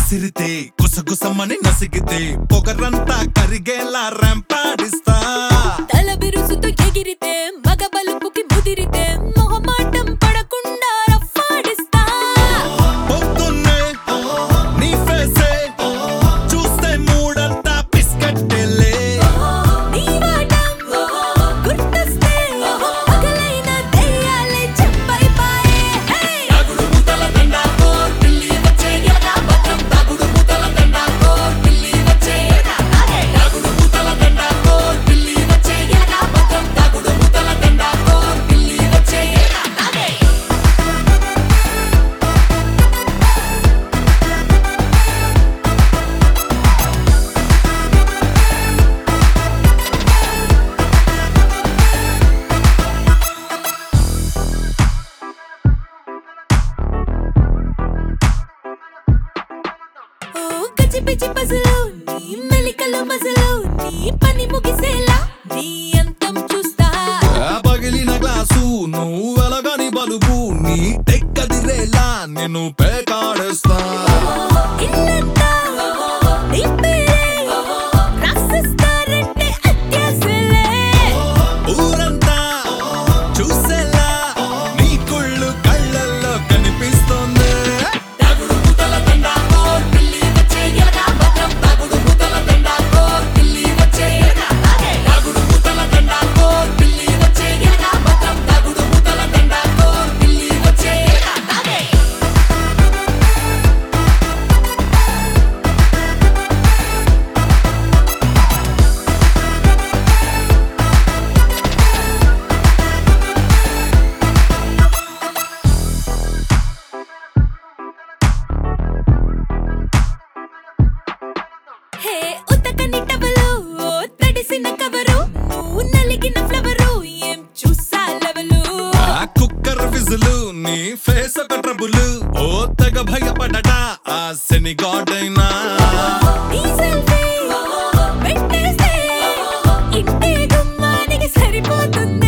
విసిరితే గుసగుసమని నసిగితే పొగరంతా కరిగేలా రంపాడిస్తా తల బిరుసుతో ఎగిరితే మగ బలుపుకి ముదిరితే మొహమాటం పడకుండా రఫాడిస్తా పొద్దున్నే నీ ఫేసే చూస్తే మూడంతా పిస్కట్టెలే నీ వాటం గుర్తొస్తే పగలైన దెయ్యాలే చెప్పైపాయే ఓ గజిబిజి పజలు నీ మెలికలు మజలు నీ పని ముగిసేలా నీ అంతం చూస్తా ఆ పగిలిన గ్లాసు నువ్వు వెలగని బలుపు నీ తెక్కదిరేలా నేను పేకాడేస్తా ఇల్లంతా నీ పేరే రాసిస్తారంటే అత్యాసలే ఊరంతా చూసేలా నీ కుళ్ళు కళ్ళల్లో కనిపిస్తోంది హే ఉతకని టవలు ఓ తడిసిన కవరు నువ్వు నలిగిన ఫ్లవరు ఏం చూసా లెవలు ఆ కుక్కర్ విజులు నీ ఫేస్ ఒక ట్రబుల్ ఓ తెగ భయపడటా ఆ శని గాడైనా నీ సెల్ఫీ పెట్టేస్తే ఇంటి గుమ్మానికి సరిపోతుంది